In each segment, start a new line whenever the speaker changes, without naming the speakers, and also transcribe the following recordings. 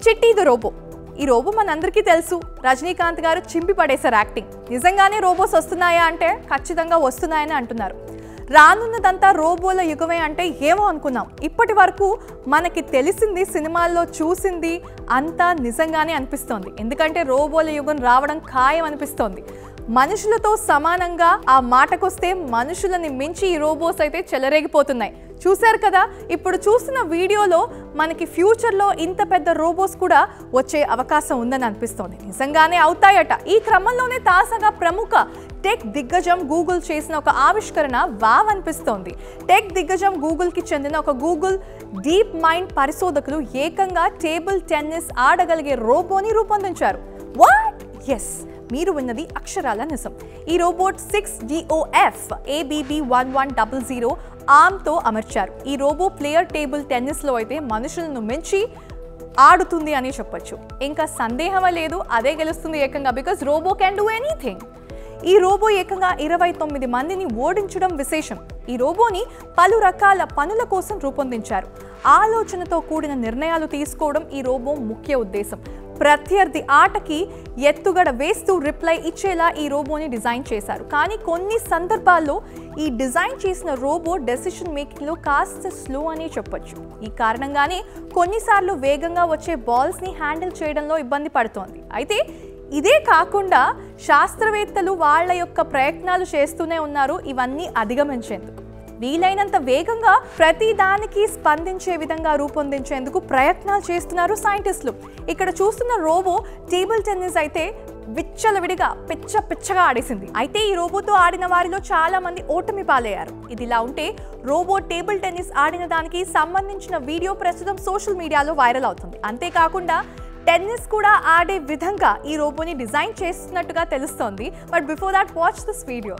చిట్టి the robo ఈ robo మనందరికీ తెలుసు రజనీకాంత్ గారు చింపి పడేశారు యాక్టింగ్ నిజంగానే రోబోస్ వస్తున్నాయా అంటే ఖచ్చితంగా వస్తున్నాయని అంటున్నారు రానున్నదంతా రోబోల యుగమే అంటే ఏమో అనుకున్నాం ఇప్పటి వరకు మనకి తెలిసింది సినిమాల్లో చూసింది అంతా నిజంగానే అనిపిస్తోంది ఎందుకంటే రోబోల యుగం రావడం ఖాయం అనిపిస్తోంది మనుషులతో సమానంగా ఆ మాటకొస్తే మనుషులని మించి ఈ రోబోస్ అయితే చెలరేగిపోతున్నాయి చూశారు కదా ఇప్పుడు చూస్తున్న వీడియోలో మనకి ఫ్యూచర్లో ఇంత పెద్ద రోబోస్ కూడా వచ్చే అవకాశం ఉందని అనిపిస్తోంది నిజంగానే అవుతాయట ఈ క్రమంలోనే తాజాగా ప్రముఖ టెక్ దిగ్గజం గూగుల్ చేసిన ఒక ఆవిష్కరణ వావ్ అనిపిస్తోంది టెక్ దిగ్గజం గూగుల్కి చెందిన ఒక గూగుల్ డీప్ మైండ్ పరిశోధకులు ఏకంగా టేబుల్ టెన్నిస్ ఆడగలిగే రోబోని రూపొందించారు వాట్ ఎస్ మీరు విన్నది అక్షరాల నిజం ఈ robot six DOF ABB one one double zero ఆమ్తో అమర్చారు ఈ రోబో ప్లేయర్ టేబుల్ టెన్నిస్లో అయితే మనుషులను మించి ఆడుతుంది అని చెప్పొచ్చు ఇంకా సందేహమే లేదు అదే గెలుస్తుంది ఏకంగా because robo can do anything ఈ రోబో ఏకంగా ఇరవై తొమ్మిది మందిని ఓడించడం విశేషం ఈ రోబోని పలు రకాల పనుల కోసం రూపొందించారు ఆలోచనతో కూడిన నిర్ణయాలు తీసుకోవడం ఈ రోబో ముఖ్య ఉద్దేశం ప్రత్యర్థి ఆటకి ఎత్తుగడ వేస్తూ రిప్లై ఇచ్చేలా ఈ రోబోని డిజైన్ చేశారు కానీ కొన్ని సందర్భాల్లో ఈ డిజైన్ చేసిన రోబో డెసిషన్ మేకింగ్లో కాస్త స్లో అని చెప్పొచ్చు ఈ కారణంగానే కొన్నిసార్లు వేగంగా వచ్చే బాల్స్ని హ్యాండిల్ చేయడంలో ఇబ్బంది పడుతోంది అయితే ఇదే కాకుండా శాస్త్రవేత్తలు వాళ్ళ యొక్క ప్రయత్నాలు చేస్తూనే ఉన్నారు ఇవన్నీ అధిగమించేందుకు వీలైనంత వేగంగా ప్రతి దానికి స్పందించే విధంగా రూపొందించేందుకు ప్రయత్నాలు చేస్తున్నారు సైంటిస్టులు ఇక్కడ చూస్తున్న రోబో టేబుల్ టెన్నిస్ అయితే విచ్చలవిడిగా పిచ్చ పిచ్చగా ఆడేసింది అయితే ఈ రోబోతో ఆడిన వారిలో చాలా మంది ఓటమి పాలయ్యారు ఇదిలా ఉంటే రోబో టేబుల్ టెన్నిస్ ఆడిన దానికి సంబంధించిన వీడియో ప్రస్తుతం సోషల్ మీడియాలో వైరల్ అవుతుంది అంతేకాకుండా టెన్నిస్ కూడా ఆడే విధంగా ఈ రోబోని డిజైన్ చేస్తున్నట్టుగా తెలుస్తోంది but before that watch this video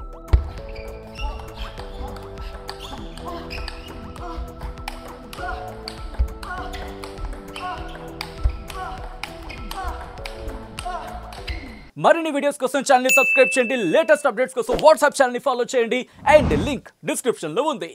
మరిన్ని వీడియోస్ కోసం ఛానల్ సబ్స్క్రైబ్ చేయండి లేటెస్ట్ అప్డేట్స్ కోసం వాట్సాప్ ఛానల్ ఫాలో చేయండి అండ్ లింక్ డిస్క్రిప్షన్ లో ఉంది